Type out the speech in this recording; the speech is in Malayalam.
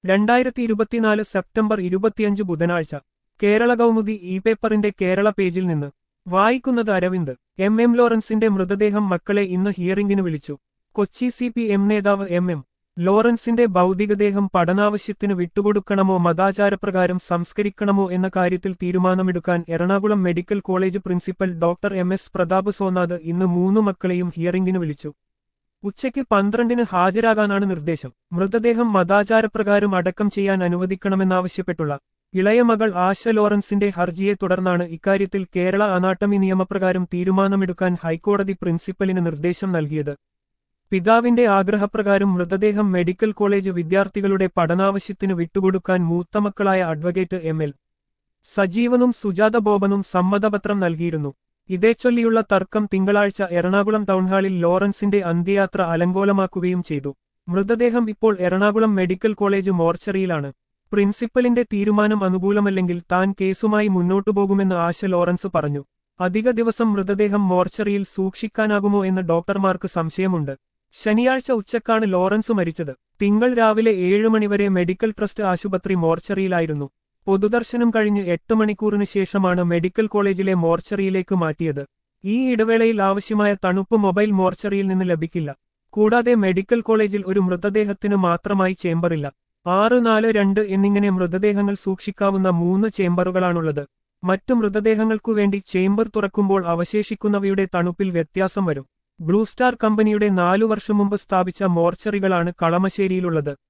രണ്ടായിരത്തി ഇരുപത്തിനാല് സെപ്റ്റംബർ ഇരുപത്തിയഞ്ച് ബുധനാഴ്ച കേരള കൗമുദി ഇ പേപ്പറിന്റെ കേരള പേജിൽ നിന്ന് വായിക്കുന്നത് അരവിന്ദ് എം എം ലോറൻസിന്റെ മൃതദേഹം മക്കളെ ഇന്ന് ഹിയറിംഗിന് വിളിച്ചു കൊച്ചി സി പി എം നേതാവ് എം എം ലോറൻസിന്റെ ഭൗതികദേഹം പഠനാവശ്യത്തിന് വിട്ടുകൊടുക്കണമോ മതാചാരപ്രകാരം സംസ്കരിക്കണമോ എന്ന കാര്യത്തിൽ തീരുമാനമെടുക്കാൻ Ernakulam medical college principal doctor M S Prathap Sonath ഇന്ന് മൂന്നു മക്കളെയും ഹിയറിംഗിന് വിളിച്ചു ഉച്ചയ്ക്ക് പന്ത്രണ്ടിന് ഹാജരാകാനാണ് നിർദ്ദേശം മൃതദേഹം മതാചാരപ്രകാരം അടക്കം ചെയ്യാൻ അനുവദിക്കണമെന്നാവശ്യപ്പെട്ടുള്ള ഇളയ മകൾ ആശ ലോറൻസിന്റെ ഹർജിയെ തുടർന്നാണ് ഇക്കാര്യത്തിൽ കേരള അനാട്ടമി നിയമപ്രകാരം തീരുമാനമെടുക്കാൻ ഹൈക്കോടതി പ്രിൻസിപ്പലിന് നിർദ്ദേശം നൽകിയത് പിതാവിന്റെ ആഗ്രഹപ്രകാരം മൃതദേഹം മെഡിക്കൽ കോളേജ് വിദ്യാർത്ഥികളുടെ പഠനാവശ്യത്തിന് വിട്ടുകൊടുക്കാൻ മൂത്തമക്കളായ അഡ്വക്കേറ്റ് എം എൽ സജീവനും സുജാത ബോബനും സമ്മതപത്രം നൽകിയിരുന്നു ഇതേച്ചൊല്ലിയുള്ള തർക്കം തിങ്കളാഴ്ച എറണാകുളം ടൗൺഹാളിൽ ലോറൻസിന്റെ അന്ത്യയാത്ര അലങ്കോലമാക്കുകയും ചെയ്തു മൃതദേഹം ഇപ്പോൾ എറണാകുളം മെഡിക്കൽ കോളേജ് മോർച്ചറിയിലാണ് പ്രിൻസിപ്പലിന്റെ തീരുമാനം അനുകൂലമല്ലെങ്കിൽ താൻ കേസുമായി മുന്നോട്ടു പോകുമെന്ന് ആശ ലോറൻസ് പറഞ്ഞു അധിക ദിവസം മൃതദേഹം മോർച്ചറിയിൽ സൂക്ഷിക്കാനാകുമോ എന്ന് ഡോക്ടർമാർക്ക് സംശയമുണ്ട് ശനിയാഴ്ച ഉച്ചക്കാണ് ലോറൻസ് മരിച്ചത് തിങ്കൾ രാവിലെ ഏഴ് മണിവരെ മെഡിക്കൽ ട്രസ്റ്റ് ആശുപത്രി മോർച്ചറിയിലായിരുന്നു പൊതുദർശനം കഴിഞ്ഞ് എട്ട് മണിക്കൂറിന് ശേഷമാണ് മെഡിക്കൽ കോളേജിലെ മോർച്ചറിയിലേക്ക് മാറ്റിയത് ഈ ഇടവേളയിൽ ആവശ്യമായ തണുപ്പ് മൊബൈൽ മോർച്ചറിയിൽ നിന്ന് ലഭിക്കില്ല കൂടാതെ മെഡിക്കൽ കോളേജിൽ ഒരു മൃതദേഹത്തിന് മാത്രമായി ചേംബറില്ല ആറ് നാല് രണ്ട് എന്നിങ്ങനെ മൃതദേഹങ്ങൾ സൂക്ഷിക്കാവുന്ന മൂന്ന് ചേംബറുകളാണുള്ളത് മറ്റു മൃതദേഹങ്ങൾക്കു വേണ്ടി ചേംബർ തുറക്കുമ്പോൾ അവശേഷിക്കുന്നവയുടെ തണുപ്പിൽ വ്യത്യാസം വരും ബ്ലൂ സ്റ്റാർ കമ്പനിയുടെ നാലു വർഷം മുമ്പ് സ്ഥാപിച്ച മോർച്ചറികളാണ് കളമശ്ശേരിയിലുള്ളത്